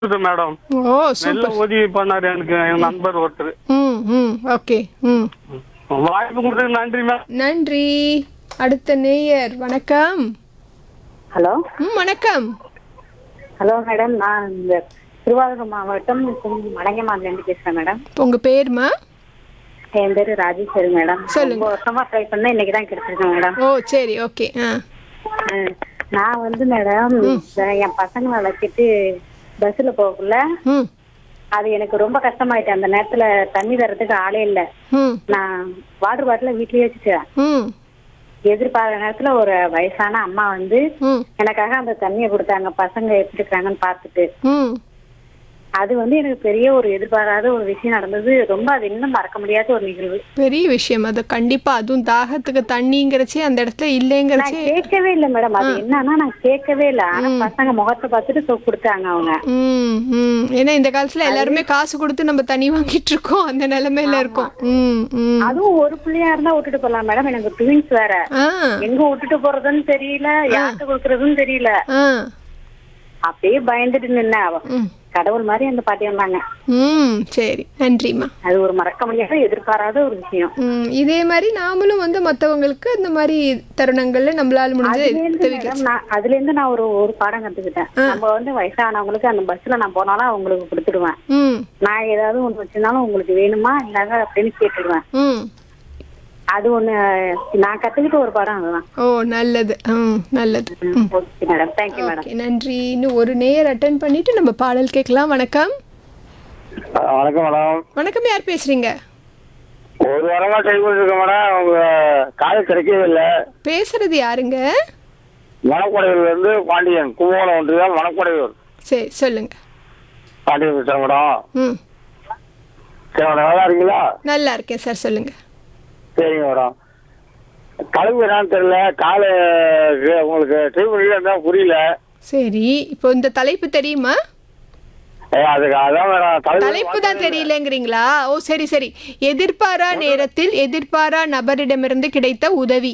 இருக்குது மேடம் ஓ நல்ல சூப்பர் உதவி பண்ணாரு எனக்கு என் நண்பர் ஒருத்தர் ம் ம் ஓகே ம் வாய்ப்பு கொடுத்ததுக்கு நன்றி மேம் நன்றி அடுத்த நேயர் வணக்கம் ஹலோ ம் வணக்கம் ஹலோ மேடம் நான் இந்த திருவாரூர் மாவட்டம் மடங்கமான்லேருந்து பேசுறேன் மேடம் உங்க பேருமா என் பேரு ராஜேஸ்வரி மேடம் சொல்லுங்க. ரொம்ப வருஷமா ட்ரை பண்ண இன்னைக்கு தான் கிடைச்சிருக்கு மேடம் ஓ சரி ஓகே ஆ ம். நான் வந்து மேடம் இந்த என் பசங்களை அழைச்சிட்டு பஸ்ல போகக்குள்ள ம் அது எனக்கு ரொம்ப கஷ்டமாயிட்டு அந்த நேரத்துல தண்ணி தரத்துக்கு ஆளே இல்ல ம் நான் வாட்டர் பாட்டில வீட்லயே வச்சுட்டேன் ம் எதிர்பார்த்த நேரத்துல ஒரு வயசான அம்மா வந்து ம் எனக்காக அந்த தண்ணியை கொடுத்தாங்க பசங்க எப்படி இருக்காங்கன்னு பார்த்துட்டு ம் அது வந்து எனக்கு பெரிய ஒரு எதிர்பாராத ஒரு விஷயம் நடந்தது ரொம்ப அது இன்னும் மறக்க முடியாத ஒரு நிகழ்வு பெரிய விஷயம் அது கண்டிப்பா அதுவும் தாகத்துக்கு தண்ணிங்கிறச்சே அந்த இடத்துல நான் இல்லைங்கிறச்சே கேட்கவே இல்ல மேடம் அது என்னன்னா நான் கேட்கவே இல்ல ஆனா பசங்க முகத்தை பார்த்துட்டு சொ- கொடுத்தாங்க அவங்க ம் ம் ஏன்னா இந்த காலத்துல எல்லாருமே காசு கொடுத்து நம்ம தண்ணி வாங்கிட்டு இருக்கோம் அந்த நிலைமையில இருக்கோம் ம் ம் அதுவும் ஒரு பிள்ளையா இருந்தா விட்டுட்டு போலாம் மேடம் எனக்கு ட்வின்ஸ் வேற ஆ எங்க விட்டுட்டு போறதுன்னு தெரியல யார்கிட்ட கொடுக்கறதுன்னு தெரியல ஆ அப்படியே பயந்துட்டு நின்னேன் அவ ம் கடவுள் மாதிரி அந்த பாட்டி வந்தாங்க ம் சரி நன்றிம்மா அது ஒரு மறக்க முடியாத எதிர்பாராத ஒரு விஷயம் ம், இதே மாதிரி நாமளும் வந்து மற்றவங்களுக்கு இந்த மாதிரி தருணங்கள்ல நம்மளால முடிஞ்ச அதுல இருந்து மேடம் நான் அதுல இருந்து நான் ஒரு ஒரு பாடம் கத்துக்கிட்டேன் நம்ம வந்து வயசானவங்களுக்கு அந்த பஸ்ல நான் போனாலும் அவங்களுக்கு கொடுத்துடுவேன் ம் நான் ஏதாவது ஒண்ணு வச்சிருந்தாலும் உங்களுக்கு வேணுமா இல்லாத அப்படின்னு கேட்டுடுவேன் ம் அது ஒண்ணு நான் கத்துக்கிட்ட ஒரு பாடம் அதுதான் ஓ நல்லது ம் நல்லது okay madam thank you madam okay நன்றி இன்னும் ஒரு நேயர் அட்டன் பண்ணிட்டு நம்ம பாடல் கேட்கலாம் வணக்கம் வணக்கம் மேடம் வணக்கம் யார் பேசுறீங்க ஒரு வாரமா ட்ரை பண்ணிருக்கேன் மேடம் உங்க கால் கிடைக்கவே இல்லை பேசுறது யாருங்க மணக்கொடையூர்ல இருந்து பாண்டியன் கும்பகோணம் ஒன்றியம் மணக்கொடையூர் சரி சொல்லுங்க பாண்டியன் பேசுறேன் மேடம் ம் சரி மேடம் நல்லா இருக்கீங்களா நல்லா இருக்கேன் சார் சொல்லுங்க சரிங்க மேடம் கழுவு என்னன்னு தெரியல காலு உங்களுக்கு ட்ரை பண்ணிட்டு புரியல சரி இப்போ இந்த தலைப்பு தெரியுமா ஏ அதுக்கு அதான் மேடம் தலைவர் தலைப்பு தான் தெரியலங்கிறீங்களா ஓ சரி சரி எதிர்பாரா நேரத்தில் எதிர்பாரா நபரிடமிருந்து கிடைத்த உதவி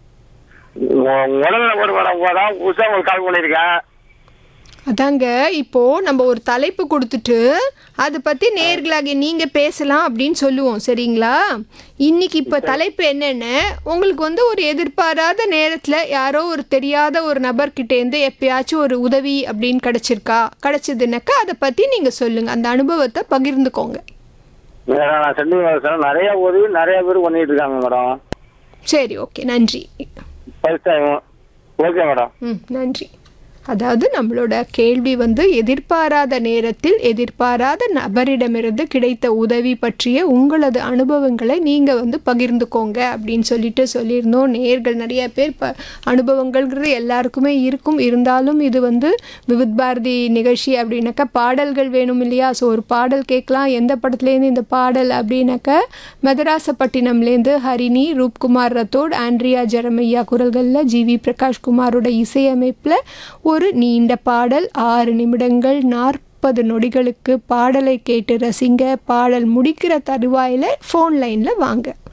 உடல் நம்பர் மேடம் தான் புதுசாக உங்களுக்கு கால் பண்ணியிருக்கேன் அதாங்க இப்போ நம்ம ஒரு தலைப்பு கொடுத்துட்டு அதை பத்தி நேர்களாக நீங்க பேசலாம் அப்படின்னு சொல்லுவோம் சரிங்களா இன்னைக்கு இப்ப தலைப்பு என்னென்ன உங்களுக்கு வந்து ஒரு எதிர்பாராத நேரத்துல யாரோ ஒரு தெரியாத ஒரு நபர்கிட்ட இருந்து எப்பயாச்சும் ஒரு உதவி அப்படின்னு கிடைச்சிருக்கா கிடைச்சதுனாக்கா அதை பத்தி நீங்க சொல்லுங்க அந்த அனுபவத்தை பகிர்ந்துக்கோங்க மேடம் நான் சென்னை சார் நிறைய உதவி நிறைய பேர் பண்ணிட்டு இருக்காங்க மேடம் சரி ஓகே நன்றி ஃபர்ஸ்ட் டைம் ஓகே மேடம் ம் நன்றி அதாவது நம்மளோட கேள்வி வந்து எதிர்பாராத நேரத்தில் எதிர்பாராத நபரிடமிருந்து கிடைத்த உதவி பற்றிய உங்களது அனுபவங்களை நீங்கள் வந்து பகிர்ந்துக்கோங்க அப்படின்னு சொல்லிட்டு சொல்லியிருந்தோம் நேர்கள் நிறைய பேர் ப அனுபவங்கள்ங்கிறது எல்லாருக்குமே இருக்கும் இருந்தாலும் இது வந்து விவித் பாரதி நிகழ்ச்சி அப்படின்னாக்கா பாடல்கள் வேணும் இல்லையா ஸோ ஒரு பாடல் கேட்கலாம் எந்த படத்துலேருந்து இந்த பாடல் அப்படின்னாக்கா மெதராசப்பட்டினம்லேருந்து ஹரிணி ரூப்குமார் ரத்தோட் ஆண்ட்ரியா ஜெரமையா குரல்களில் ஜிவி பிரகாஷ் குமாரோட இசையமைப்பில் ஒரு நீண்ட பாடல் ஆறு நிமிடங்கள் நாற்பது நொடிகளுக்கு பாடலை கேட்டு ரசிங்க பாடல் முடிக்கிற தருவாயில் ஃபோன் லைனில் வாங்க